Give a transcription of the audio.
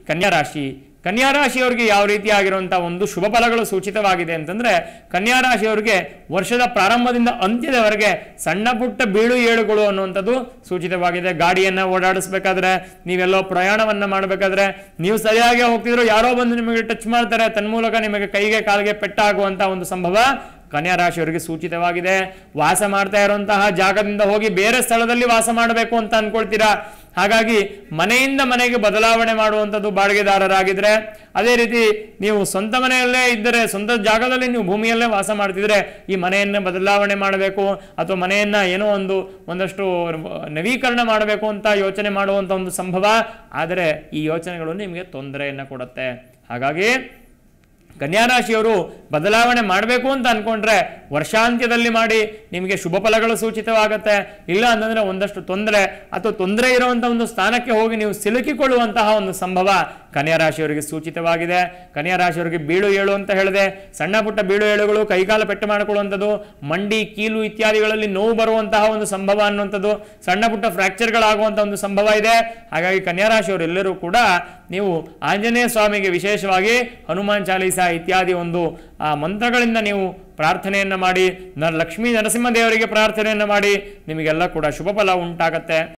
ಕನ್ಯಾ ರಾಶಿ ಕನ್ಯಾ ರಾಶಿಯವರಿಗೆ ಯಾವ ರೀತಿಯಾಗಿರುವಂತಹ ಒಂದು ಶುಭ ಫಲಗಳು ಸೂಚಿತವಾಗಿದೆ ಅಂತಂದ್ರೆ ಕನ್ಯಾ ರಾಶಿಯವರಿಗೆ ವರ್ಷದ ಪ್ರಾರಂಭದಿಂದ ಅಂತ್ಯದವರೆಗೆ ಸಣ್ಣ ಪುಟ್ಟ ಬೀಳು ಏಳುಗಳು ಅನ್ನುವಂಥದ್ದು ಸೂಚಿತವಾಗಿದೆ ಗಾಡಿಯನ್ನ ಓಡಾಡಿಸ್ಬೇಕಾದ್ರೆ ನೀವೆಲ್ಲೋ ಪ್ರಯಾಣವನ್ನ ಮಾಡಬೇಕಾದ್ರೆ ನೀವು ಸರಿಯಾಗಿ ಹೋಗ್ತಿದ್ರು ಯಾರೋ ಬಂದು ನಿಮಗೆ ಟಚ್ ಮಾಡ್ತಾರೆ ತನ್ಮೂಲಕ ನಿಮಗೆ ಕೈಗೆ ಕಾಲಿಗೆ ಪೆಟ್ಟಾಗುವಂತ ಒಂದು ಸಂಭವ ಕನ್ಯಾ ರಾಶಿಯವರಿಗೆ ಸೂಚಿತವಾಗಿದೆ ವಾಸ ಮಾಡ್ತಾ ಇರುವಂತಹ ಜಾಗದಿಂದ ಹೋಗಿ ಬೇರೆ ಸ್ಥಳದಲ್ಲಿ ವಾಸ ಮಾಡಬೇಕು ಅಂತ ಅನ್ಕೊಳ್ತೀರಾ ಹಾಗಾಗಿ ಮನೆಯಿಂದ ಮನೆಗೆ ಬದಲಾವಣೆ ಮಾಡುವಂಥದ್ದು ಬಾಡಿಗೆದಾರರಾಗಿದ್ರೆ ಅದೇ ರೀತಿ ನೀವು ಸ್ವಂತ ಮನೆಯಲ್ಲೇ ಇದ್ದರೆ ಸ್ವಂತ ಜಾಗದಲ್ಲಿ ನೀವು ಭೂಮಿಯಲ್ಲೇ ವಾಸ ಮಾಡ್ತಿದ್ರೆ ಈ ಮನೆಯನ್ನ ಬದಲಾವಣೆ ಮಾಡಬೇಕು ಅಥವಾ ಮನೆಯನ್ನ ಏನೋ ಒಂದು ಒಂದಷ್ಟು ನವೀಕರಣ ಮಾಡಬೇಕು ಅಂತ ಯೋಚನೆ ಮಾಡುವಂಥ ಒಂದು ಸಂಭವ ಆದರೆ ಈ ಯೋಚನೆಗಳು ನಿಮಗೆ ತೊಂದರೆಯನ್ನು ಕೊಡುತ್ತೆ ಹಾಗಾಗಿ ಕನ್ಯಾ ರಾಶಿಯವರು ಬದಲಾವಣೆ ಮಾಡಬೇಕು ಅಂತ ಅನ್ಕೊಂಡ್ರೆ ವರ್ಷಾಂತ್ಯದಲ್ಲಿ ಮಾಡಿ ನಿಮಗೆ ಶುಭ ಫಲಗಳು ಸೂಚಿತವಾಗುತ್ತೆ ಇಲ್ಲ ಅಂತಂದ್ರೆ ಒಂದಷ್ಟು ತೊಂದರೆ ಅಥವಾ ತೊಂದರೆ ಇರುವಂತಹ ಒಂದು ಸ್ಥಾನಕ್ಕೆ ಹೋಗಿ ನೀವು ಸಿಲುಕಿಕೊಳ್ಳುವಂತಹ ಒಂದು ಸಂಭವ ಕನ್ಯಾ ರಾಶಿಯವರಿಗೆ ಸೂಚಿತವಾಗಿದೆ ಕನ್ಯಾ ರಾಶಿಯವರಿಗೆ ಬೀಳು ಏಳು ಅಂತ ಹೇಳಿದೆ ಸಣ್ಣ ಪುಟ್ಟ ಬೀಳು ಏಳುಗಳು ಕೈಕಾಲ ಪೆಟ್ಟು ಮಾಡಿಕೊಳ್ಳುವಂಥದ್ದು ಮಂಡಿ ಕೀಲು ಇತ್ಯಾದಿಗಳಲ್ಲಿ ನೋವು ಬರುವಂತಹ ಒಂದು ಸಂಭವ ಅನ್ನುವಂಥದ್ದು ಸಣ್ಣ ಪುಟ್ಟ ಫ್ರಾಕ್ಚರ್ಗಳಾಗುವಂಥ ಒಂದು ಸಂಭವ ಇದೆ ಹಾಗಾಗಿ ಕನ್ಯಾ ರಾಶಿಯವರೆಲ್ಲರೂ ಕೂಡ ನೀವು ಆಂಜನೇಯ ಸ್ವಾಮಿಗೆ ವಿಶೇಷವಾಗಿ ಹನುಮಾನ್ ಚಾಲೀಸ ಇತ್ಯಾದಿ ಒಂದು ಆ ಮಂತ್ರಗಳಿಂದ ನೀವು ಪ್ರಾರ್ಥನೆಯನ್ನ ಮಾಡಿ ನ ಲಕ್ಷ್ಮೀ ನರಸಿಂಹ ದೇವರಿಗೆ ಪ್ರಾರ್ಥನೆಯನ್ನ ಮಾಡಿ ನಿಮಗೆಲ್ಲ ಕೂಡ ಶುಭ ಫಲ ಉಂಟಾಗತ್ತೆ